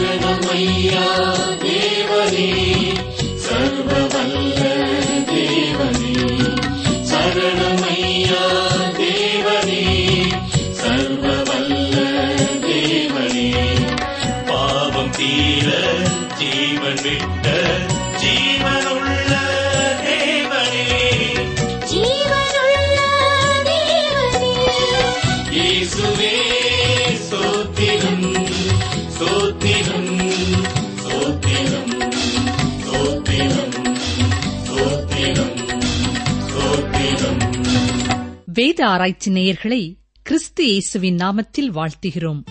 சரணமையா தேவனே சர்வவல்ல தேவனே சரணமையா தேவனே சர்வவல்ல தேவனே பாவம் தீர ஜீவன் விட்ட ஜீவனுள்ள தேவனே ஜீவனுள்ள தேவனே இயேசுவே சோத்திரம் சோத்திரம் சோத்திரம் சோத்திரம் சோத்திரம் சோத்திரம் வேத ஆராய்ச்சி நேயர்களை கிறிஸ்து இயேசுவின் நாமத்தில் வாழ்த்துகிறோம்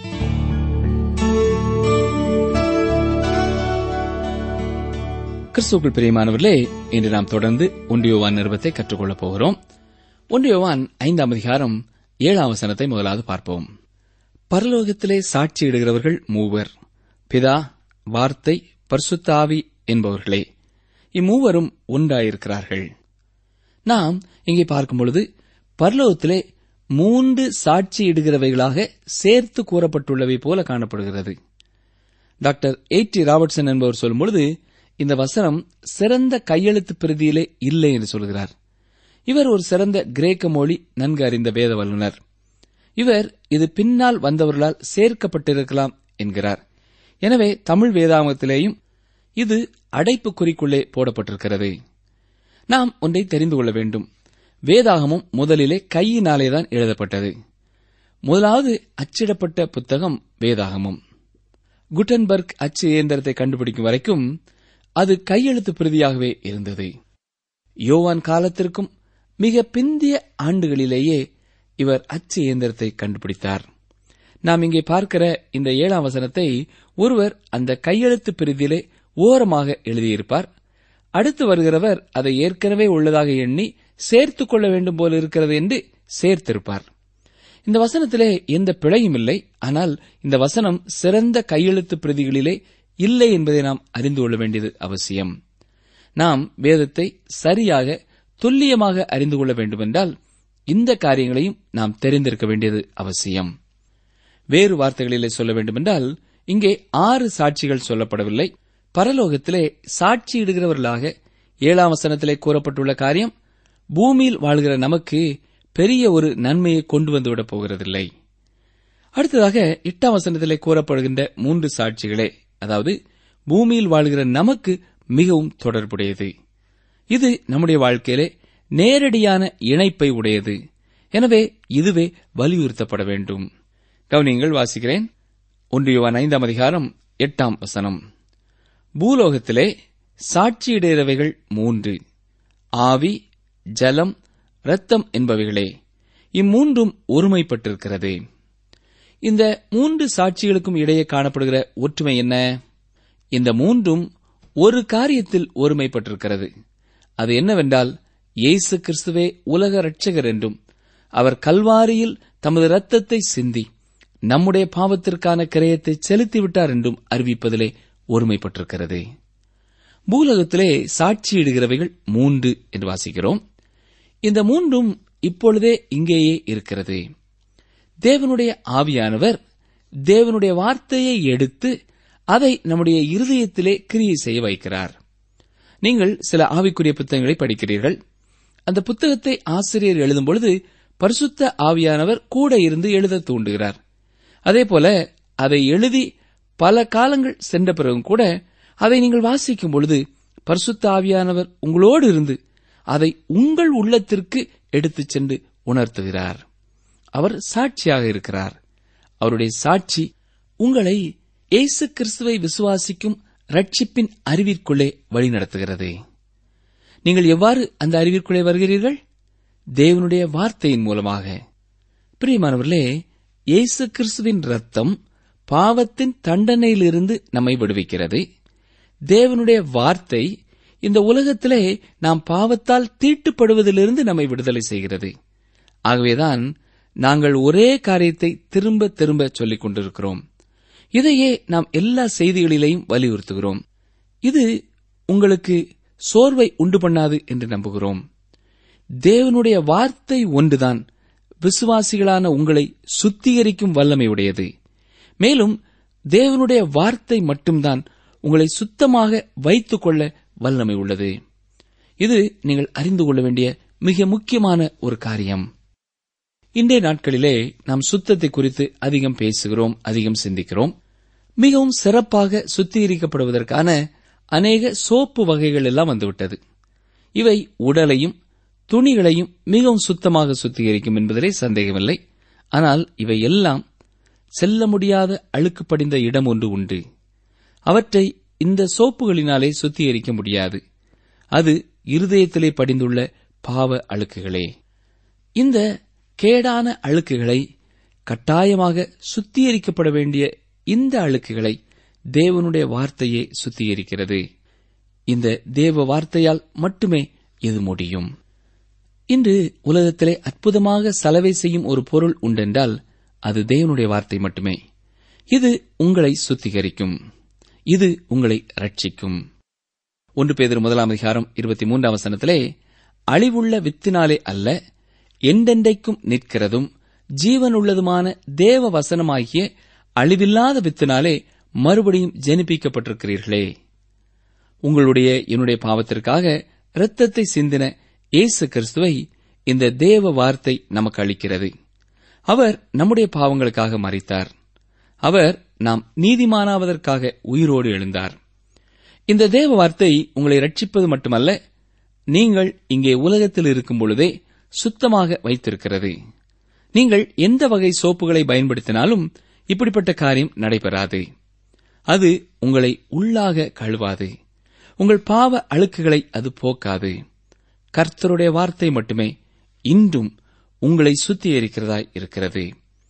கிறிஸ்துக்குள் பிரியமானவர்களே இன்று நாம் தொடர்ந்து ஒன்றியோவான் நிறுவத்தை கற்றுக்கொள்ளப் போகிறோம் ஒன்றியோவான் ஐந்தாம் அதிகாரம் ஏழாம் வசனத்தை முதலாவது பார்ப்போம் பரலோகத்திலே சாட்சியிடுகிறவர்கள் மூவர் பிதா வார்த்தை பரிசுத்தாவி என்பவர்களே இம்மூவரும் ஒன்றாயிருக்கிறார்கள் நாம் இங்கே பார்க்கும் பொழுது பரலோகத்திலே மூன்று சாட்சியிடுகிறவைகளாக சேர்த்து கூறப்பட்டுள்ளவை போல காணப்படுகிறது டாக்டர் ஏடி ராபர்ட்சன் என்பவர் சொல்லும் பொழுது இந்த வசனம் சிறந்த கையெழுத்து பிரதியிலே இல்லை என்று சொல்கிறார் இவர் ஒரு சிறந்த கிரேக்க மொழி நன்கு அறிந்த வேத வல்லுனர் இவர் இது பின்னால் வந்தவர்களால் சேர்க்கப்பட்டிருக்கலாம் என்கிறார் எனவே தமிழ் வேதாகமத்திலேயும் இது அடைப்பு குறிக்குள்ளே போடப்பட்டிருக்கிறது நாம் ஒன்றை தெரிந்து கொள்ள வேண்டும் வேதாகமும் முதலிலே கையினாலேதான் எழுதப்பட்டது முதலாவது அச்சிடப்பட்ட புத்தகம் வேதாகமம் குட்டன்பர்க் அச்சு இயந்திரத்தை கண்டுபிடிக்கும் வரைக்கும் அது கையெழுத்து பிரதியாகவே இருந்தது யோவான் காலத்திற்கும் மிக பிந்திய ஆண்டுகளிலேயே இவர் அச்சு இயந்திரத்தை கண்டுபிடித்தார் நாம் இங்கே பார்க்கிற இந்த ஏழாம் வசனத்தை ஒருவர் அந்த கையெழுத்து பிரதியிலே ஓரமாக எழுதியிருப்பார் அடுத்து வருகிறவர் அதை ஏற்கனவே உள்ளதாக எண்ணி சேர்த்துக் கொள்ள வேண்டும் போல இருக்கிறது என்று சேர்த்திருப்பார் இந்த வசனத்திலே எந்த பிழையும் இல்லை ஆனால் இந்த வசனம் சிறந்த கையெழுத்து பிரதிகளிலே இல்லை என்பதை நாம் அறிந்து கொள்ள வேண்டியது அவசியம் நாம் வேதத்தை சரியாக துல்லியமாக அறிந்து கொள்ள வேண்டுமென்றால் இந்த காரியங்களையும் நாம் தெரிந்திருக்க வேண்டியது அவசியம் வேறு வார்த்தைகளிலே சொல்ல வேண்டுமென்றால் இங்கே ஆறு சாட்சிகள் சொல்லப்படவில்லை பரலோகத்திலே சாட்சியிடுகிறவர்களாக ஏழாம் வசனத்திலே கூறப்பட்டுள்ள காரியம் பூமியில் வாழ்கிற நமக்கு பெரிய ஒரு நன்மையை கொண்டு வந்துவிடப் போகிறதில்லை அடுத்ததாக எட்டாம் வசனத்திலே கூறப்படுகின்ற மூன்று சாட்சிகளே அதாவது பூமியில் வாழ்கிற நமக்கு மிகவும் தொடர்புடையது இது நம்முடைய வாழ்க்கையிலே நேரடியான இணைப்பை உடையது எனவே இதுவே வலியுறுத்தப்பட வேண்டும் கவனியங்கள் வாசிக்கிறேன் ஒன்றியவான் ஐந்தாம் அதிகாரம் எட்டாம் வசனம் பூலோகத்திலே சாட்சியிடுகிறவைகள் மூன்று ஆவி ஜலம் இரத்தம் என்பவைகளே இம்மூன்றும் ஒருமைப்பட்டிருக்கிறது இந்த மூன்று சாட்சிகளுக்கும் இடையே காணப்படுகிற ஒற்றுமை என்ன இந்த மூன்றும் ஒரு காரியத்தில் ஒருமைப்பட்டிருக்கிறது அது என்னவென்றால் இயேசு கிறிஸ்துவே உலக இரட்சகர் என்றும் அவர் கல்வாரியில் தமது இரத்தத்தை சிந்தி நம்முடைய பாவத்திற்கான கிரயத்தை செலுத்திவிட்டார் என்றும் அறிவிப்பதிலே ஒருமைப்பட்டிருக்கிறது பூலகத்திலே சாட்சியிடுகிறவைகள் மூன்று என்று வாசிக்கிறோம் இந்த மூன்றும் இப்பொழுதே இங்கேயே இருக்கிறது தேவனுடைய ஆவியானவர் தேவனுடைய வார்த்தையை எடுத்து அதை நம்முடைய இருதயத்திலே கிரியை செய்ய வைக்கிறார் நீங்கள் சில ஆவிக்குரிய புத்தகங்களை படிக்கிறீர்கள் அந்த புத்தகத்தை ஆசிரியர் எழுதும் பொழுது பரிசுத்த ஆவியானவர் கூட இருந்து எழுத தூண்டுகிறார் அதேபோல அதை எழுதி பல காலங்கள் சென்ற பிறகும் கூட அதை நீங்கள் வாசிக்கும் பொழுது பரிசுத்த ஆவியானவர் உங்களோடு இருந்து அதை உங்கள் உள்ளத்திற்கு எடுத்துச் சென்று உணர்த்துகிறார் அவர் சாட்சியாக இருக்கிறார் அவருடைய சாட்சி உங்களை இயேசு கிறிஸ்துவை விசுவாசிக்கும் ரட்சிப்பின் அறிவிற்குள்ளே வழிநடத்துகிறது நீங்கள் எவ்வாறு அந்த அறிவிற்குள்ளே வருகிறீர்கள் தேவனுடைய வார்த்தையின் மூலமாக பிரியமானவர்களே இயேசு கிறிஸ்துவின் ரத்தம் பாவத்தின் தண்டனையிலிருந்து நம்மை விடுவிக்கிறது தேவனுடைய வார்த்தை இந்த உலகத்திலே நாம் பாவத்தால் தீட்டுப்படுவதிலிருந்து நம்மை விடுதலை செய்கிறது ஆகவேதான் நாங்கள் ஒரே காரியத்தை திரும்ப திரும்ப சொல்லிக் கொண்டிருக்கிறோம் இதையே நாம் எல்லா செய்திகளிலேயும் வலியுறுத்துகிறோம் இது உங்களுக்கு சோர்வை உண்டு பண்ணாது என்று நம்புகிறோம் தேவனுடைய வார்த்தை ஒன்றுதான் விசுவாசிகளான உங்களை சுத்திகரிக்கும் வல்லமை உடையது மேலும் தேவனுடைய வார்த்தை மட்டும்தான் உங்களை சுத்தமாக வைத்துக் கொள்ள வல்லமை உள்ளது இது நீங்கள் அறிந்து கொள்ள வேண்டிய மிக முக்கியமான ஒரு காரியம் இன்றைய நாட்களிலே நாம் சுத்தத்தை குறித்து அதிகம் பேசுகிறோம் அதிகம் சிந்திக்கிறோம் மிகவும் சிறப்பாக சுத்திகரிக்கப்படுவதற்கான அநேக சோப்பு வகைகள் எல்லாம் வந்துவிட்டது இவை உடலையும் துணிகளையும் மிகவும் சுத்தமாக சுத்திகரிக்கும் என்பதிலே சந்தேகமில்லை ஆனால் இவை எல்லாம் செல்ல முடியாத அழுக்கு படிந்த இடம் ஒன்று உண்டு அவற்றை இந்த சோப்புகளினாலே சுத்திகரிக்க முடியாது அது இருதயத்திலே படிந்துள்ள பாவ அழுக்குகளே இந்த கேடான அழுக்குகளை கட்டாயமாக சுத்திகரிக்கப்பட வேண்டிய இந்த அழுக்குகளை தேவனுடைய வார்த்தையே சுத்திகரிக்கிறது இந்த தேவ வார்த்தையால் மட்டுமே இது முடியும் இன்று உலகத்திலே அற்புதமாக சலவை செய்யும் ஒரு பொருள் உண்டென்றால் அது தேவனுடைய வார்த்தை மட்டுமே இது உங்களை சுத்திகரிக்கும் இது உங்களை ரட்சிக்கும் ஒன்று பேதர் முதலாம் அதிகாரம் இருபத்தி மூன்றாம் வசனத்திலே அழிவுள்ள வித்தினாலே அல்ல எண்டெண்டைக்கும் நிற்கிறதும் ஜீவனுள்ளதுமான தேவ வசனமாகிய அழிவில்லாத வித்தினாலே மறுபடியும் ஜெனிப்பிக்கப்பட்டிருக்கிறீர்களே உங்களுடைய என்னுடைய பாவத்திற்காக இரத்தத்தை சிந்தின இயேசு கிறிஸ்துவை இந்த தேவ வார்த்தை நமக்கு அளிக்கிறது அவர் நம்முடைய பாவங்களுக்காக மறித்தார் அவர் நாம் நீதிமானாவதற்காக உயிரோடு எழுந்தார் இந்த தேவ வார்த்தை உங்களை ரட்சிப்பது மட்டுமல்ல நீங்கள் இங்கே உலகத்தில் இருக்கும் பொழுதே சுத்தமாக வைத்திருக்கிறது நீங்கள் எந்த வகை சோப்புகளை பயன்படுத்தினாலும் இப்படிப்பட்ட காரியம் நடைபெறாது அது உங்களை உள்ளாக கழுவாது உங்கள் பாவ அழுக்குகளை அது போக்காது கர்த்தருடைய வார்த்தை மட்டுமே இன்றும் உங்களை சுத்திகரிக்கிறதாய் இருக்கிறது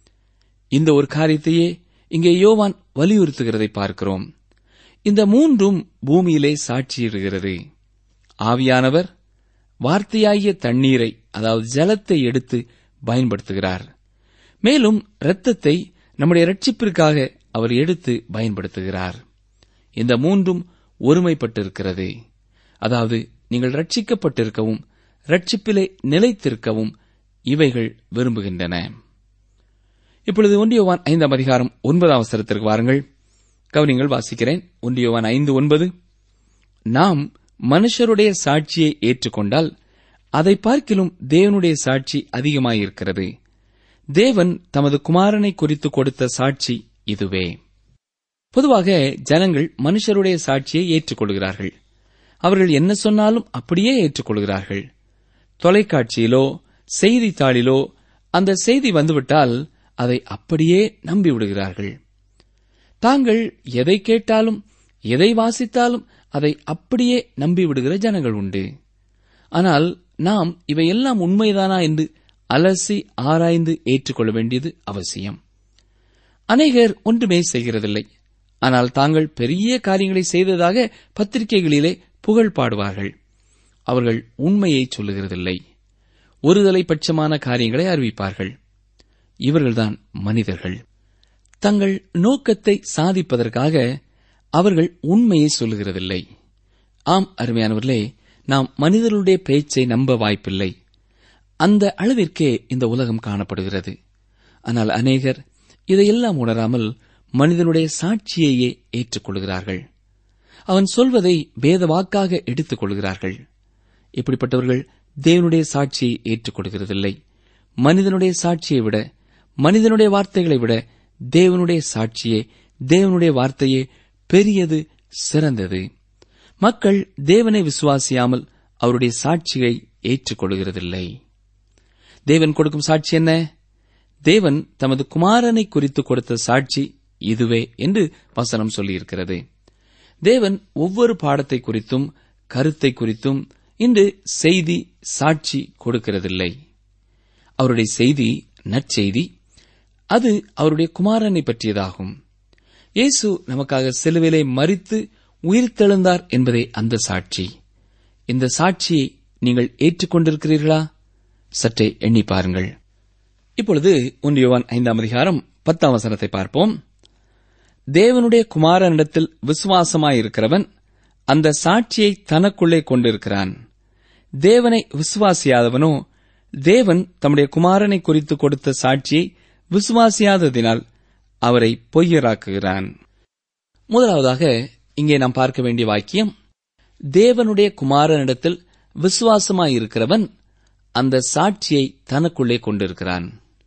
இந்த ஒரு காரியத்தையே இங்கே யோவான் வலியுறுத்துகிறதை பார்க்கிறோம் இந்த மூன்றும் பூமியிலே சாட்சியிடுகிறது ஆவியானவர் வார்த்தையாகிய தண்ணீரை அதாவது ஜலத்தை எடுத்து பயன்படுத்துகிறார் மேலும் இரத்தத்தை நம்முடைய ரட்சிப்பிற்காக அவர் எடுத்து பயன்படுத்துகிறார் இந்த மூன்றும் ஒருமைப்பட்டிருக்கிறது அதாவது நீங்கள் ரட்சிக்கப்பட்டிருக்கவும் ரட்சிப்பிலே நிலைத்திருக்கவும் இவைகள் விரும்புகின்றன இப்பொழுது ஒன்றியவான் ஐந்தாம் அதிகாரம் ஒன்பதாம் அவசரத்திற்கு வாருங்கள் கவனிங்கள் வாசிக்கிறேன் ஒன்றியவான் ஐந்து ஒன்பது நாம் மனுஷருடைய சாட்சியை ஏற்றுக்கொண்டால் அதை பார்க்கிலும் தேவனுடைய சாட்சி அதிகமாயிருக்கிறது தேவன் தமது குமாரனை குறித்து கொடுத்த சாட்சி இதுவே பொதுவாக ஜனங்கள் மனுஷருடைய சாட்சியை ஏற்றுக்கொள்கிறார்கள் அவர்கள் என்ன சொன்னாலும் அப்படியே ஏற்றுக்கொள்கிறார்கள் தொலைக்காட்சியிலோ செய்தித்தாளிலோ அந்த செய்தி வந்துவிட்டால் அதை அப்படியே நம்பிவிடுகிறார்கள் தாங்கள் எதை கேட்டாலும் எதை வாசித்தாலும் அதை அப்படியே நம்பிவிடுகிற ஜனங்கள் உண்டு ஆனால் நாம் இவையெல்லாம் உண்மைதானா என்று அலசி ஆராய்ந்து ஏற்றுக்கொள்ள வேண்டியது அவசியம் அநேகர் ஒன்றுமே செய்கிறதில்லை ஆனால் தாங்கள் பெரிய காரியங்களை செய்ததாக பத்திரிகைகளிலே புகழ் பாடுவார்கள் அவர்கள் உண்மையை சொல்லுகிறதில்லை ஒருதலை பட்சமான காரியங்களை அறிவிப்பார்கள் இவர்கள்தான் மனிதர்கள் தங்கள் நோக்கத்தை சாதிப்பதற்காக அவர்கள் உண்மையை சொல்லுகிறதில்லை ஆம் அருமையானவர்களே நாம் மனிதர்களுடைய பேச்சை நம்ப வாய்ப்பில்லை அந்த அளவிற்கே இந்த உலகம் காணப்படுகிறது ஆனால் அநேகர் இதையெல்லாம் உணராமல் மனிதனுடைய சாட்சியையே ஏற்றுக்கொள்கிறார்கள் அவன் சொல்வதை வேத வாக்காக எடுத்துக் கொள்கிறார்கள் இப்படிப்பட்டவர்கள் தேவனுடைய சாட்சியை ஏற்றுக்கொள்கிறதில்லை மனிதனுடைய சாட்சியை விட மனிதனுடைய வார்த்தைகளை விட தேவனுடைய சாட்சியே தேவனுடைய வார்த்தையே பெரியது சிறந்தது மக்கள் தேவனை விசுவாசியாமல் அவருடைய சாட்சியை ஏற்றுக்கொள்கிறதில்லை தேவன் கொடுக்கும் சாட்சி என்ன தேவன் தமது குமாரனை குறித்து கொடுத்த சாட்சி இதுவே என்று வசனம் சொல்லியிருக்கிறது தேவன் ஒவ்வொரு பாடத்தை குறித்தும் கருத்தை குறித்தும் இன்று செய்தி சாட்சி கொடுக்கிறதில்லை அவருடைய செய்தி நற்செய்தி அது அவருடைய குமாரனை பற்றியதாகும் இயேசு நமக்காக சிலுவிலே மறித்து உயிர்த்தெழுந்தார் என்பதே அந்த சாட்சி இந்த சாட்சியை நீங்கள் ஏற்றுக்கொண்டிருக்கிறீர்களா சற்றே எண்ணி பாருங்கள் இப்பொழுது ஒன்றியவான் ஐந்தாம் அதிகாரம் பத்தாம் வசனத்தை பார்ப்போம் தேவனுடைய குமாரனிடத்தில் விசுவாசமாயிருக்கிறவன் அந்த சாட்சியை தனக்குள்ளே கொண்டிருக்கிறான் தேவனை விசுவாசியாதவனோ தேவன் தம்முடைய குமாரனை குறித்து கொடுத்த சாட்சியை விசுவாசியாததினால் அவரை பொய்யராக்குகிறான் முதலாவதாக இங்கே நாம் பார்க்க வேண்டிய வாக்கியம் தேவனுடைய குமாரனிடத்தில் விசுவாசமாயிருக்கிறவன் அந்த சாட்சியை தனக்குள்ளே கொண்டிருக்கிறான்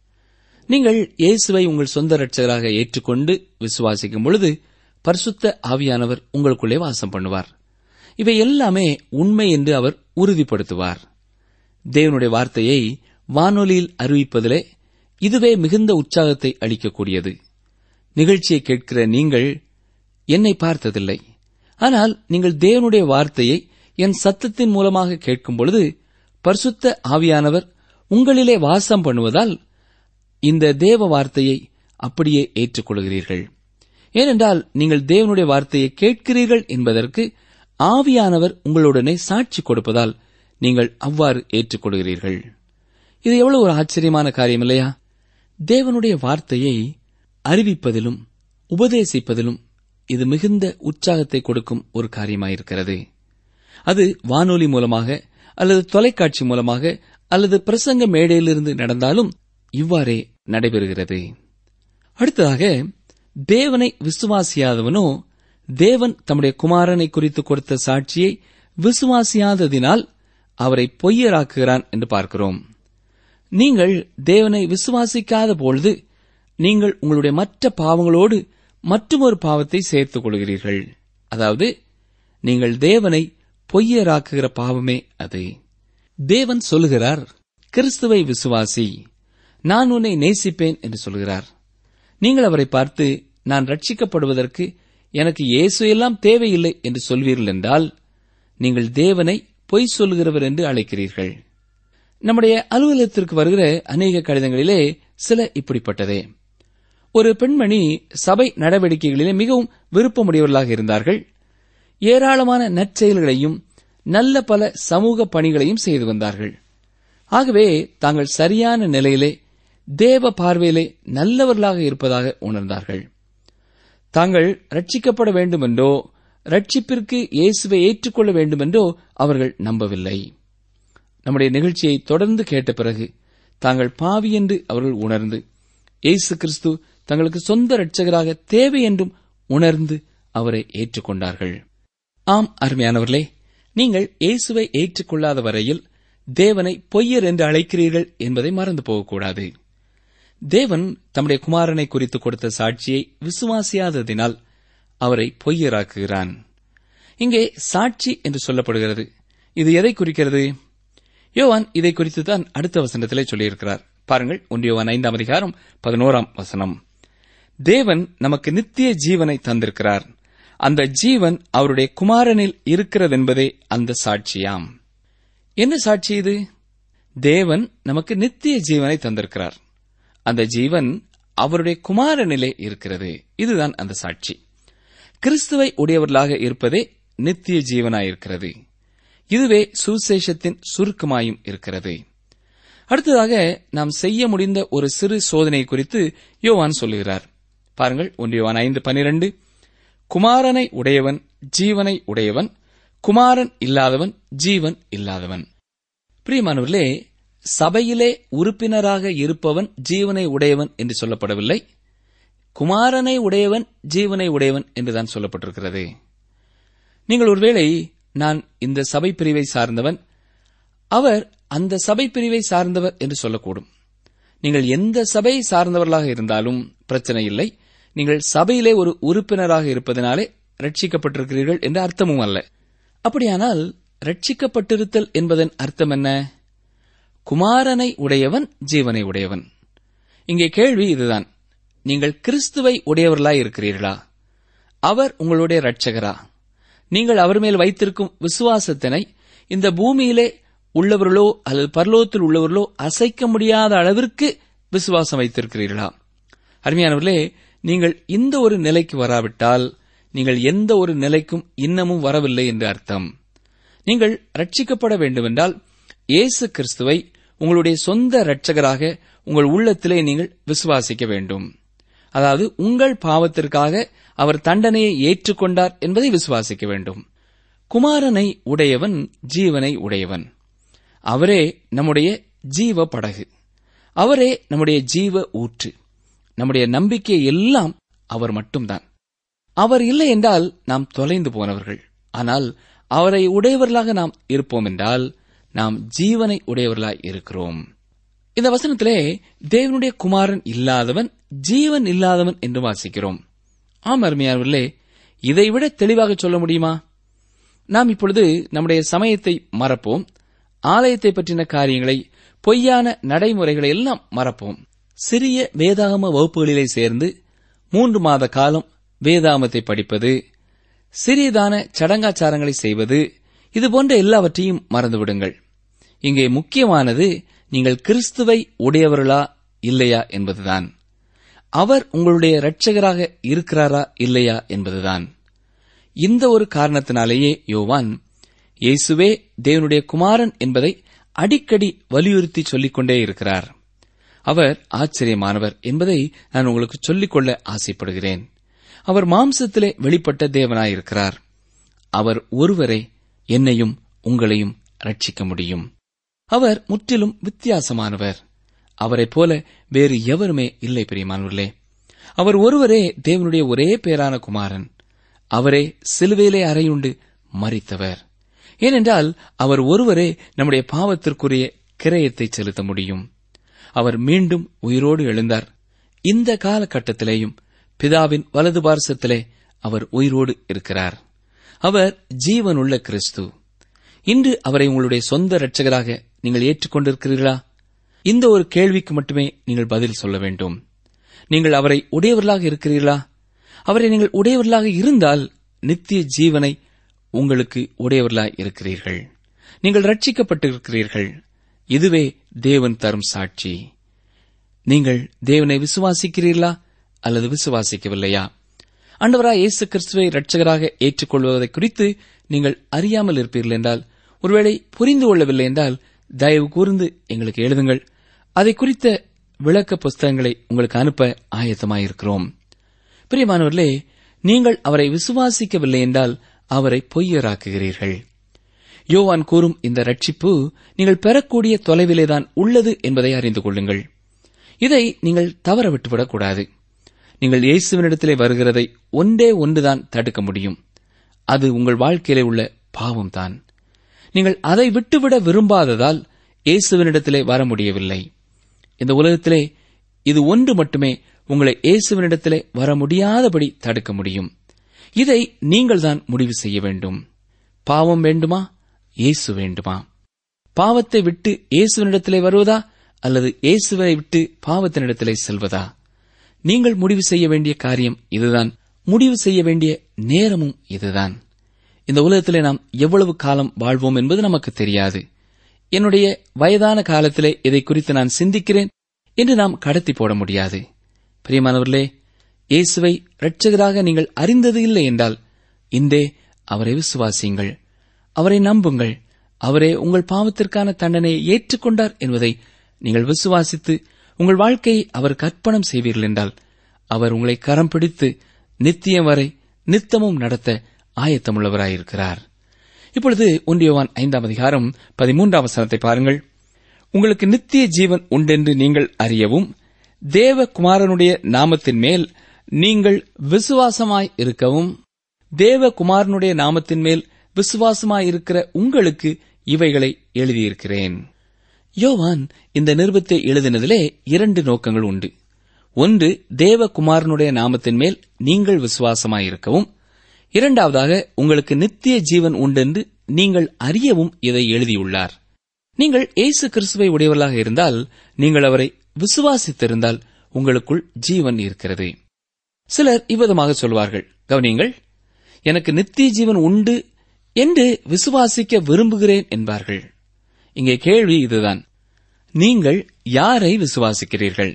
நீங்கள் இயேசுவை உங்கள் சொந்த இரட்சகராக ஏற்றுக்கொண்டு விசுவாசிக்கும் பொழுது பரிசுத்த ஆவியானவர் உங்களுக்குள்ளே வாசம் பண்ணுவார் இவை எல்லாமே உண்மை என்று அவர் உறுதிப்படுத்துவார் தேவனுடைய வார்த்தையை வானொலியில் அறிவிப்பதிலே இதுவே மிகுந்த உற்சாகத்தை அளிக்கக்கூடியது நிகழ்ச்சியை கேட்கிற நீங்கள் என்னை பார்த்ததில்லை ஆனால் நீங்கள் தேவனுடைய வார்த்தையை என் சத்தத்தின் மூலமாக கேட்கும் பொழுது பரிசுத்த ஆவியானவர் உங்களிலே வாசம் பண்ணுவதால் இந்த தேவ வார்த்தையை அப்படியே ஏற்றுக்கொள்கிறீர்கள் ஏனென்றால் நீங்கள் தேவனுடைய வார்த்தையை கேட்கிறீர்கள் என்பதற்கு ஆவியானவர் உங்களுடனே சாட்சி கொடுப்பதால் நீங்கள் அவ்வாறு ஏற்றுக்கொள்கிறீர்கள் இது எவ்வளவு ஒரு ஆச்சரியமான காரியம் இல்லையா தேவனுடைய வார்த்தையை அறிவிப்பதிலும் உபதேசிப்பதிலும் இது மிகுந்த உற்சாகத்தை கொடுக்கும் ஒரு காரியமாயிருக்கிறது அது வானொலி மூலமாக அல்லது தொலைக்காட்சி மூலமாக அல்லது பிரசங்க மேடையிலிருந்து நடந்தாலும் இவ்வாறே நடைபெறுகிறது அடுத்ததாக தேவனை விசுவாசியாதவனோ தேவன் தம்முடைய குமாரனை குறித்து கொடுத்த சாட்சியை விசுவாசியாததினால் அவரை பொய்யராக்குகிறான் என்று பார்க்கிறோம் நீங்கள் தேவனை விசுவாசிக்காத பொழுது நீங்கள் உங்களுடைய மற்ற பாவங்களோடு மற்றொரு பாவத்தை சேர்த்துக் கொள்கிறீர்கள் அதாவது நீங்கள் தேவனை பொய்யராக்குகிற பாவமே அது தேவன் சொல்லுகிறார் கிறிஸ்துவை விசுவாசி நான் உன்னை நேசிப்பேன் என்று சொல்கிறார் நீங்கள் அவரை பார்த்து நான் ரட்சிக்கப்படுவதற்கு எனக்கு இயேசு எல்லாம் தேவையில்லை என்று சொல்வீர்கள் என்றால் நீங்கள் தேவனை பொய் சொல்லுகிறவர் என்று அழைக்கிறீர்கள் நம்முடைய அலுவலகத்திற்கு வருகிற அநேக கடிதங்களிலே சில இப்படிப்பட்டதே ஒரு பெண்மணி சபை நடவடிக்கைகளிலே மிகவும் விருப்பமுடையவர்களாக இருந்தார்கள் ஏராளமான நற்செயல்களையும் நல்ல பல சமூக பணிகளையும் செய்து வந்தார்கள் ஆகவே தாங்கள் சரியான நிலையிலே தேவ பார்வையிலே நல்லவர்களாக இருப்பதாக உணர்ந்தார்கள் தாங்கள் ரட்சிக்கப்பட வேண்டுமென்றோ ரட்சிப்பிற்கு இயேசுவை ஏற்றுக்கொள்ள வேண்டுமென்றோ அவர்கள் நம்பவில்லை நம்முடைய நிகழ்ச்சியை தொடர்ந்து கேட்ட பிறகு தாங்கள் பாவி என்று அவர்கள் உணர்ந்து இயேசு கிறிஸ்து தங்களுக்கு சொந்த இரட்சகராக தேவை என்றும் உணர்ந்து அவரை ஏற்றுக்கொண்டார்கள் ஆம் அருமையானவர்களே நீங்கள் இயேசுவை ஏற்றுக்கொள்ளாத வரையில் தேவனை பொய்யர் என்று அழைக்கிறீர்கள் என்பதை மறந்து போகக்கூடாது தேவன் தம்முடைய குமாரனை குறித்து கொடுத்த சாட்சியை விசுவாசியாததினால் அவரை பொய்யராக்குகிறான் இங்கே சாட்சி என்று சொல்லப்படுகிறது இது எதை குறிக்கிறது யோவான் இதை குறித்து தான் அடுத்த வசனத்திலே சொல்லியிருக்கிறார் பாருங்கள் ஒன்றியோவான் ஐந்தாம் அதிகாரம் பதினோராம் வசனம் தேவன் நமக்கு நித்திய ஜீவனை தந்திருக்கிறார் அந்த ஜீவன் அவருடைய குமாரனில் இருக்கிறதென்பதே அந்த சாட்சியாம் என்ன சாட்சி இது தேவன் நமக்கு நித்திய ஜீவனை தந்திருக்கிறார் அந்த ஜீவன் அவருடைய குமாரனிலே இருக்கிறது இதுதான் அந்த சாட்சி கிறிஸ்துவை உடையவர்களாக இருப்பதே நித்திய ஜீவனாயிருக்கிறது இதுவே சுசேஷத்தின் சுருக்கமாயும் இருக்கிறது அடுத்ததாக நாம் செய்ய முடிந்த ஒரு சிறு சோதனை குறித்து யோவான் சொல்லுகிறார் பாருங்கள் ஒன்று யோவான் ஐந்து பனிரெண்டு குமாரனை உடையவன் ஜீவனை உடையவன் குமாரன் இல்லாதவன் ஜீவன் இல்லாதவன் பிரியமானவர்களே சபையிலே உறுப்பினராக இருப்பவன் ஜீவனை உடையவன் என்று சொல்லப்படவில்லை குமாரனை உடையவன் ஜீவனை உடையவன் என்றுதான் சொல்லப்பட்டிருக்கிறது நீங்கள் ஒருவேளை நான் இந்த சபை பிரிவை சார்ந்தவன் அவர் அந்த சபை பிரிவை சார்ந்தவர் என்று சொல்லக்கூடும் நீங்கள் எந்த சபை சார்ந்தவர்களாக இருந்தாலும் பிரச்சனை இல்லை நீங்கள் சபையிலே ஒரு உறுப்பினராக இருப்பதனாலே ரட்சிக்கப்பட்டிருக்கிறீர்கள் என்ற அர்த்தமும் அல்ல அப்படியானால் ரட்சிக்கப்பட்டிருத்தல் என்பதன் அர்த்தம் என்ன குமாரனை உடையவன் ஜீவனை உடையவன் இங்கே கேள்வி இதுதான் நீங்கள் கிறிஸ்துவை உடையவர்களாய் இருக்கிறீர்களா அவர் உங்களுடைய இரட்சகரா நீங்கள் அவர் மேல் வைத்திருக்கும் விசுவாசத்தினை இந்த பூமியிலே உள்ளவர்களோ அல்லது பரலோகத்தில் உள்ளவர்களோ அசைக்க முடியாத அளவிற்கு விசுவாசம் வைத்திருக்கிறீர்களா அருமையானவர்களே நீங்கள் இந்த ஒரு நிலைக்கு வராவிட்டால் நீங்கள் எந்த ஒரு நிலைக்கும் இன்னமும் வரவில்லை என்று அர்த்தம் நீங்கள் ரட்சிக்கப்பட வேண்டுமென்றால் இயேசு கிறிஸ்துவை உங்களுடைய சொந்த இரட்சகராக உங்கள் உள்ளத்திலே நீங்கள் விசுவாசிக்க வேண்டும் அதாவது உங்கள் பாவத்திற்காக அவர் தண்டனையை ஏற்றுக்கொண்டார் என்பதை விசுவாசிக்க வேண்டும் குமாரனை உடையவன் ஜீவனை உடையவன் அவரே நம்முடைய ஜீவ படகு அவரே நம்முடைய ஜீவ ஊற்று நம்முடைய நம்பிக்கை எல்லாம் அவர் மட்டும்தான் அவர் இல்லை என்றால் நாம் தொலைந்து போனவர்கள் ஆனால் அவரை உடையவர்களாக நாம் இருப்போம் என்றால் நாம் ஜீவனை உடையவர்களாய் இருக்கிறோம் இந்த வசனத்திலே தேவனுடைய குமாரன் இல்லாதவன் ஜீவன் இல்லாதவன் என்று வாசிக்கிறோம் ஆம் அருமையானவர்களே இதைவிட தெளிவாக சொல்ல முடியுமா நாம் இப்பொழுது நம்முடைய சமயத்தை மறப்போம் ஆலயத்தை பற்றின காரியங்களை பொய்யான நடைமுறைகளை எல்லாம் மறப்போம் சிறிய வேதாகம வகுப்புகளிலே சேர்ந்து மூன்று மாத காலம் வேதாகமத்தை படிப்பது சிறியதான சடங்காச்சாரங்களை செய்வது இது போன்ற எல்லாவற்றையும் மறந்துவிடுங்கள் இங்கே முக்கியமானது நீங்கள் கிறிஸ்துவை உடையவர்களா இல்லையா என்பதுதான் அவர் உங்களுடைய இரட்சகராக இருக்கிறாரா இல்லையா என்பதுதான் இந்த ஒரு காரணத்தினாலேயே யோவான் இயேசுவே தேவனுடைய குமாரன் என்பதை அடிக்கடி வலியுறுத்தி சொல்லிக்கொண்டே இருக்கிறார் அவர் ஆச்சரியமானவர் என்பதை நான் உங்களுக்கு சொல்லிக்கொள்ள ஆசைப்படுகிறேன் அவர் மாம்சத்திலே வெளிப்பட்ட தேவனாயிருக்கிறார் அவர் ஒருவரே என்னையும் உங்களையும் ரட்சிக்க முடியும் அவர் முற்றிலும் வித்தியாசமானவர் அவரைப் போல வேறு எவருமே இல்லை பிரியமானவர்களே அவர் ஒருவரே தேவனுடைய ஒரே பேரான குமாரன் அவரே சிலுவையிலே அறையுண்டு மறித்தவர் ஏனென்றால் அவர் ஒருவரே நம்முடைய பாவத்திற்குரிய கிரயத்தை செலுத்த முடியும் அவர் மீண்டும் உயிரோடு எழுந்தார் இந்த காலகட்டத்திலேயும் பிதாவின் வலது பார்சத்திலே அவர் உயிரோடு இருக்கிறார் அவர் ஜீவனுள்ள கிறிஸ்து இன்று அவரை உங்களுடைய சொந்த இரட்சகராக நீங்கள் ஏற்றுக்கொண்டிருக்கிறீர்களா இந்த ஒரு கேள்விக்கு மட்டுமே நீங்கள் பதில் சொல்ல வேண்டும் நீங்கள் அவரை உடையவர்களாக இருக்கிறீர்களா அவரை நீங்கள் உடையவர்களாக இருந்தால் நித்திய ஜீவனை உங்களுக்கு உடையவர்களாய் இருக்கிறீர்கள் நீங்கள் ரட்சிக்கப்பட்டிருக்கிறீர்கள் இதுவே தேவன் தரும் சாட்சி நீங்கள் தேவனை விசுவாசிக்கிறீர்களா அல்லது விசுவாசிக்கவில்லையா ஆண்டவராய் இயேசு கிறிஸ்துவை இரட்சகராக ஏற்றுக்கொள்வதை குறித்து நீங்கள் அறியாமல் இருப்பீர்கள் என்றால் ஒருவேளை புரிந்து கொள்ளவில்லை என்றால் தயவு கூர்ந்து எங்களுக்கு எழுதுங்கள் அதை குறித்த விளக்க புஸ்தகங்களை உங்களுக்கு அனுப்ப ஆயத்தமாயிருக்கிறோம் பிரியமானவர்களே நீங்கள் அவரை விசுவாசிக்கவில்லை என்றால் அவரை பொய்யராக்குகிறீர்கள் யோவான் கூறும் இந்த ரட்சிப்பு நீங்கள் பெறக்கூடிய தொலைவிலேதான் உள்ளது என்பதை அறிந்து கொள்ளுங்கள் இதை நீங்கள் தவற விட்டுவிடக்கூடாது நீங்கள் இயேசுவினிடத்திலே வருகிறதை ஒன்றே ஒன்றுதான் தடுக்க முடியும் அது உங்கள் வாழ்க்கையிலே உள்ள பாவம்தான் நீங்கள் அதை விட்டுவிட விரும்பாததால் இயேசுவினிடத்திலே வர முடியவில்லை இந்த உலகத்திலே இது ஒன்று மட்டுமே உங்களை இயேசுவினிடத்திலே வர முடியாதபடி தடுக்க முடியும் இதை நீங்கள் தான் முடிவு செய்ய வேண்டும் பாவம் வேண்டுமா இயேசு வேண்டுமா பாவத்தை விட்டு இயேசுவினிடத்திலே வருவதா அல்லது இயேசுவை விட்டு பாவத்தினிடத்திலே செல்வதா நீங்கள் முடிவு செய்ய வேண்டிய காரியம் இதுதான் முடிவு செய்ய வேண்டிய நேரமும் இதுதான் இந்த உலகத்திலே நாம் எவ்வளவு காலம் வாழ்வோம் என்பது நமக்கு தெரியாது என்னுடைய வயதான காலத்திலே இதை குறித்து நான் சிந்திக்கிறேன் என்று நாம் கடத்தி போட முடியாது பிரியமானவர்களே இயேசுவை இரட்சகராக நீங்கள் அறிந்தது இல்லை என்றால் இன்றே அவரை விசுவாசியுங்கள் அவரை நம்புங்கள் அவரே உங்கள் பாவத்திற்கான தண்டனையை ஏற்றுக்கொண்டார் என்பதை நீங்கள் விசுவாசித்து உங்கள் வாழ்க்கையை அவருக்கு அர்ப்பணம் செய்வீர்கள் என்றால் அவர் உங்களை கரம் பிடித்து நித்தியம் வரை நித்தமும் நடத்த ஆயத்தமுள்ளவராயிருக்கிறார் இப்பொழுது ஒன்றியவான் ஐந்தாம் அதிகாரம் பதிமூன்றாம் வசனத்தை பாருங்கள் உங்களுக்கு நித்திய ஜீவன் உண்டென்று நீங்கள் அறியவும் தேவகுமாரனுடைய நாமத்தின் மேல் நீங்கள் விசுவாசமாய் இருக்கவும் தேவகுமாரனுடைய நாமத்தின் மேல் விசுவாசமாயிருக்கிற உங்களுக்கு இவைகளை எழுதியிருக்கிறேன் யோவான் இந்த நிருபத்தை எழுதினதிலே இரண்டு நோக்கங்கள் உண்டு ஒன்று தேவகுமாரனுடைய நாமத்தின் மேல் நீங்கள் விசுவாசமாயிருக்கவும் இரண்டாவதாக உங்களுக்கு நித்திய ஜீவன் உண்டென்று நீங்கள் அறியவும் இதை எழுதியுள்ளார் நீங்கள் இயேசு கிறிஸ்துவை உடையவர்களாக இருந்தால் நீங்கள் அவரை விசுவாசித்திருந்தால் உங்களுக்குள் ஜீவன் இருக்கிறது சிலர் இவ்விதமாக சொல்வார்கள் கவனியுங்கள் எனக்கு நித்திய ஜீவன் உண்டு என்று விசுவாசிக்க விரும்புகிறேன் என்பார்கள் இங்கே கேள்வி இதுதான் நீங்கள் யாரை விசுவாசிக்கிறீர்கள்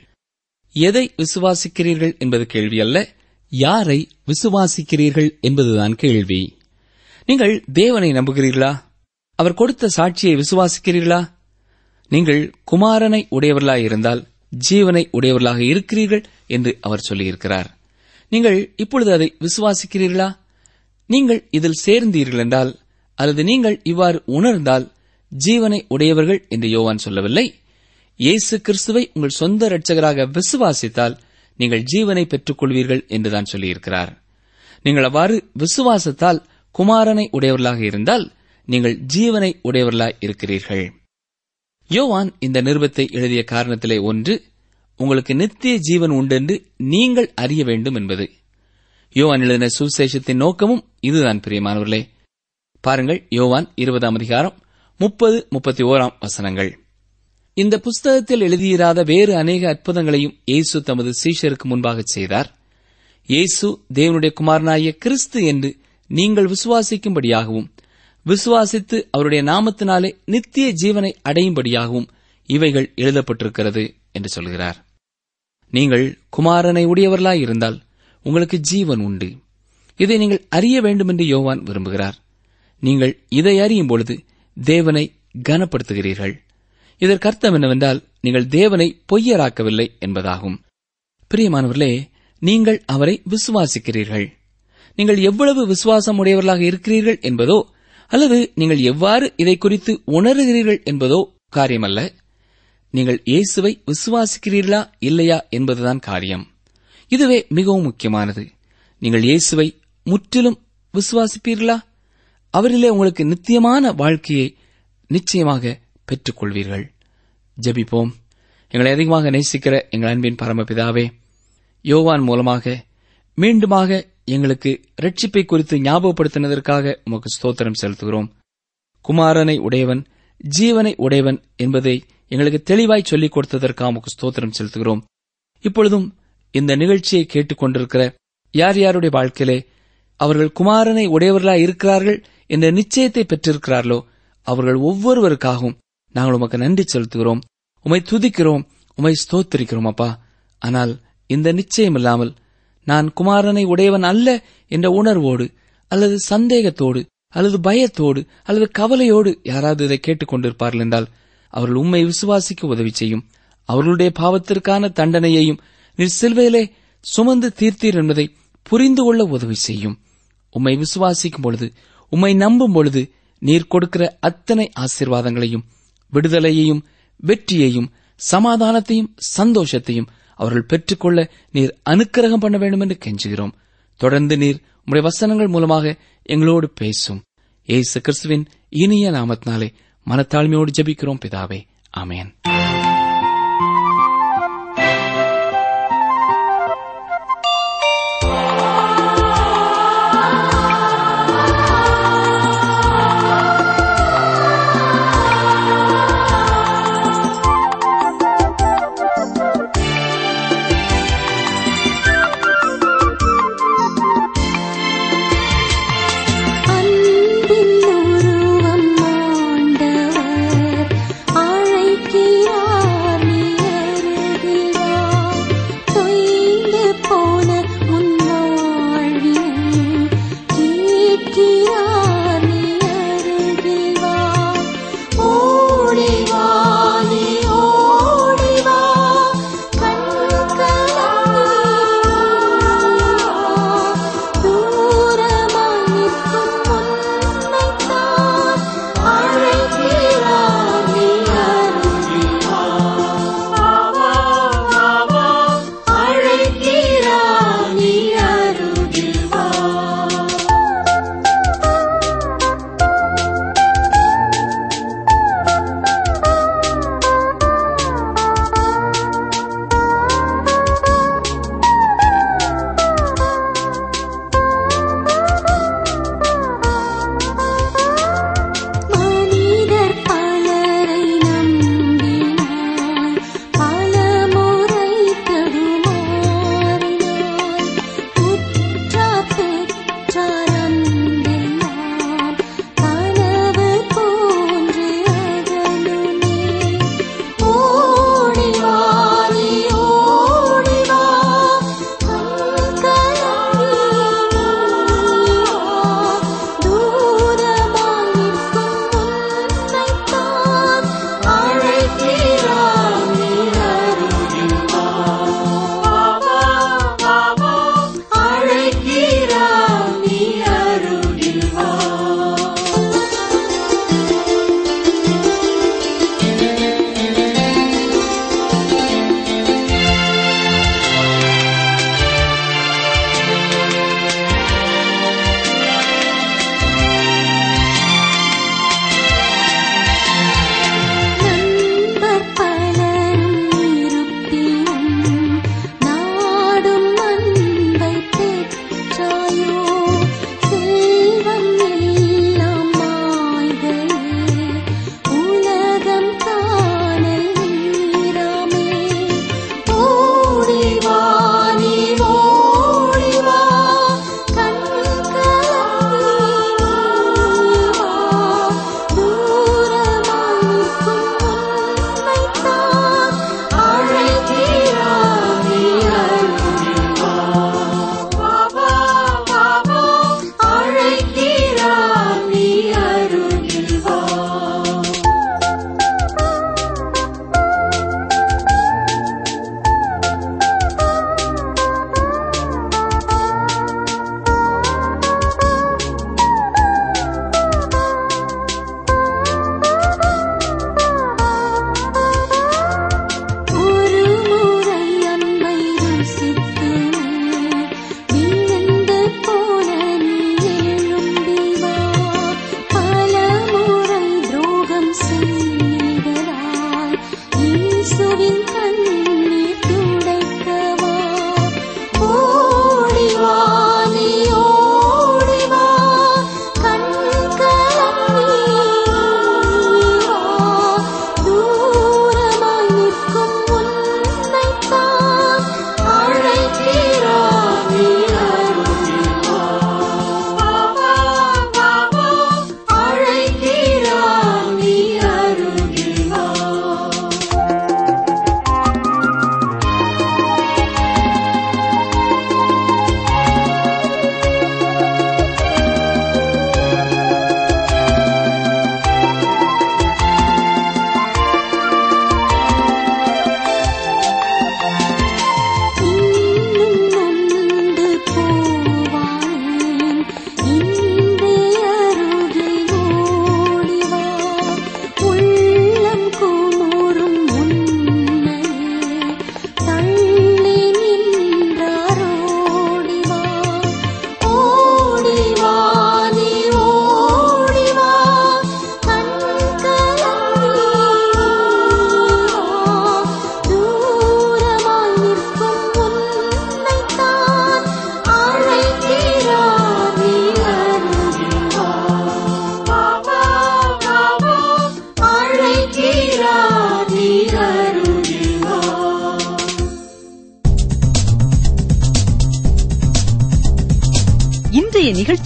எதை விசுவாசிக்கிறீர்கள் என்பது கேள்வி அல்ல யாரை விசுவாசிக்கிறீர்கள் என்பதுதான் கேள்வி நீங்கள் தேவனை நம்புகிறீர்களா அவர் கொடுத்த சாட்சியை விசுவாசிக்கிறீர்களா நீங்கள் குமாரனை உடையவர்களாக இருந்தால் ஜீவனை உடையவர்களாக இருக்கிறீர்கள் என்று அவர் சொல்லியிருக்கிறார் நீங்கள் இப்பொழுது அதை விசுவாசிக்கிறீர்களா நீங்கள் இதில் சேர்ந்தீர்கள் என்றால் அல்லது நீங்கள் இவ்வாறு உணர்ந்தால் ஜீவனை உடையவர்கள் என்று யோவான் சொல்லவில்லை இயேசு கிறிஸ்துவை உங்கள் சொந்த இரட்சகராக விசுவாசித்தால் நீங்கள் ஜீவனை பெற்றுக் கொள்வீர்கள் என்றுதான் சொல்லியிருக்கிறார் நீங்கள் அவ்வாறு விசுவாசத்தால் குமாரனை உடையவர்களாக இருந்தால் நீங்கள் ஜீவனை உடையவர்களாய் இருக்கிறீர்கள் யோவான் இந்த நிருபத்தை எழுதிய காரணத்திலே ஒன்று உங்களுக்கு நித்திய ஜீவன் உண்டென்று நீங்கள் அறிய வேண்டும் என்பது யோவான் எழுதின சுசேஷத்தின் நோக்கமும் இதுதான் பிரியமானவர்களே பாருங்கள் யோவான் இருபதாம் அதிகாரம் முப்பது முப்பத்தி ஓராம் வசனங்கள் இந்த புஸ்தகத்தில் எழுதியிராத வேறு அநேக அற்புதங்களையும் இயேசு தமது சீஷருக்கு முன்பாக செய்தார் இயேசு தேவனுடைய குமாரனாகிய கிறிஸ்து என்று நீங்கள் விசுவாசிக்கும்படியாகவும் விசுவாசித்து அவருடைய நாமத்தினாலே நித்திய ஜீவனை அடையும்படியாகவும் இவைகள் எழுதப்பட்டிருக்கிறது என்று சொல்கிறார் நீங்கள் குமாரனை உடையவர்களாய் இருந்தால் உங்களுக்கு ஜீவன் உண்டு இதை நீங்கள் அறிய வேண்டும் என்று யோவான் விரும்புகிறார் நீங்கள் இதை அறியும் பொழுது தேவனை கனப்படுத்துகிறீர்கள் இதற்கு அர்த்தம் என்னவென்றால் நீங்கள் தேவனை பொய்யராக்கவில்லை என்பதாகும் பிரியமானவர்களே நீங்கள் அவரை விசுவாசிக்கிறீர்கள் நீங்கள் எவ்வளவு விசுவாசம் உடையவர்களாக இருக்கிறீர்கள் என்பதோ அல்லது நீங்கள் எவ்வாறு இதை குறித்து உணர்கிறீர்கள் என்பதோ காரியமல்ல நீங்கள் இயேசுவை விசுவாசிக்கிறீர்களா இல்லையா என்பதுதான் காரியம் இதுவே மிகவும் முக்கியமானது நீங்கள் இயேசுவை முற்றிலும் விசுவாசிப்பீர்களா அவரிலே உங்களுக்கு நித்தியமான வாழ்க்கையை நிச்சயமாக பெற்றுக் கொள்வீர்கள் ஜெபிப்போம் எங்களை அதிகமாக நேசிக்கிற எங்கள் அன்பின் பரமபிதாவே யோவான் மூலமாக மீண்டுமாக எங்களுக்கு ரட்சிப்பை குறித்து ஞாபகப்படுத்தினதற்காக உமக்கு ஸ்தோத்திரம் செலுத்துகிறோம் குமாரனை உடையவன் ஜீவனை உடையவன் என்பதை எங்களுக்கு தெளிவாய் சொல்லிக் கொடுத்ததற்காக உமக்கு ஸ்தோத்திரம் செலுத்துகிறோம் இப்பொழுதும் இந்த நிகழ்ச்சியை கேட்டுக்கொண்டிருக்கிற யார் யாருடைய வாழ்க்கையிலே அவர்கள் குமாரனை உடையவர்களாய் இருக்கிறார்கள் என்ற நிச்சயத்தை பெற்றிருக்கிறார்களோ அவர்கள் ஒவ்வொருவருக்காகவும் நாங்கள் உமக்கு நன்றி செலுத்துகிறோம் உமை துதிக்கிறோம் உமை ஸ்தோத்திரிக்கிறோம் அப்பா ஆனால் இந்த நிச்சயம் இல்லாமல் நான் குமாரனை உடையவன் அல்ல என்ற உணர்வோடு அல்லது சந்தேகத்தோடு அல்லது பயத்தோடு அல்லது கவலையோடு யாராவது இதை கேட்டுக்கொண்டிருப்பார்கள் என்றால் அவர்கள் உண்மை விசுவாசிக்க உதவி செய்யும் அவர்களுடைய பாவத்திற்கான தண்டனையையும் நீர் சிலுவையிலே சுமந்து தீர்த்தீர் என்பதை புரிந்து கொள்ள உதவி செய்யும் உம்மை விசுவாசிக்கும் பொழுது உம்மை நம்பும் பொழுது நீர் கொடுக்கிற அத்தனை ஆசீர்வாதங்களையும் விடுதலையையும் வெற்றியையும் சமாதானத்தையும் சந்தோஷத்தையும் அவர்கள் பெற்றுக்கொள்ள நீர் அனுக்கிரகம் பண்ண வேண்டும் என்று கெஞ்சுகிறோம் தொடர்ந்து நீர் உம்முடைய வசனங்கள் மூலமாக எங்களோடு பேசும் ஏசு கிறிஸ்துவின் இனிய நாமத்தினாலே மனத்தாழ்மையோடு ஜெபிக்கிறோம் பிதாவே ஆமென் அன்பின் உருவம் ஆண்டவர் அழைக்கிறார்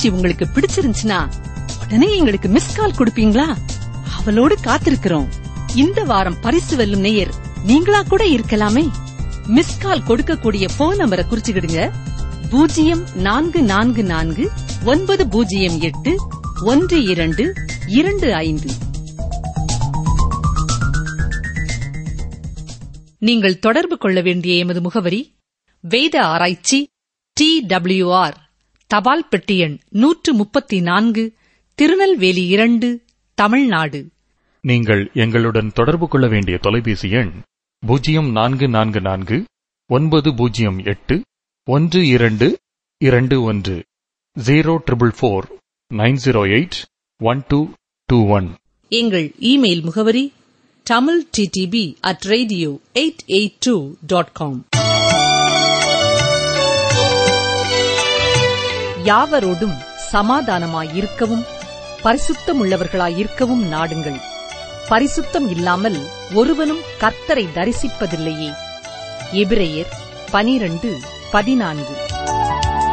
நிகழ்ச்சி உங்களுக்கு பிடிச்சிருந்துச்சுன்னா உடனே எங்களுக்கு மிஸ் கால் கொடுப்பீங்களா அவளோடு காத்திருக்கிறோம் இந்த வாரம் பரிசு வெல்லும் நேயர் நீங்களா கூட இருக்கலாமே மிஸ் கால் கொடுக்கக்கூடிய போன் நம்பரை குறிச்சுக்கிடுங்க பூஜ்ஜியம் நான்கு நான்கு நான்கு ஒன்பது பூஜ்ஜியம் எட்டு ஒன்று இரண்டு இரண்டு ஐந்து நீங்கள் தொடர்பு கொள்ள வேண்டிய எமது முகவரி வேத ஆராய்ச்சி டி டபிள்யூஆர் தபால் பெட்டி எண் நூற்று முப்பத்தி நான்கு திருநெல்வேலி இரண்டு தமிழ்நாடு நீங்கள் எங்களுடன் தொடர்பு கொள்ள வேண்டிய தொலைபேசி எண் பூஜ்ஜியம் நான்கு நான்கு நான்கு ஒன்பது பூஜ்ஜியம் எட்டு ஒன்று இரண்டு இரண்டு ஒன்று zero triple four nine zero eight one two two one எங்கள் இமெயில் முகவரி Tamil TTB at radio eight eight two dot com யாவரோடும் சமாதானமாயிருக்கவும் பரிசுத்தமுள்ளவர்களாயிருக்கவும் நாடுங்கள் பரிசுத்தம் இல்லாமல் ஒருவனும் கர்த்தரை தரிசிப்பதில்லையே எபிரெயர் பனிரண்டு பதினான்கு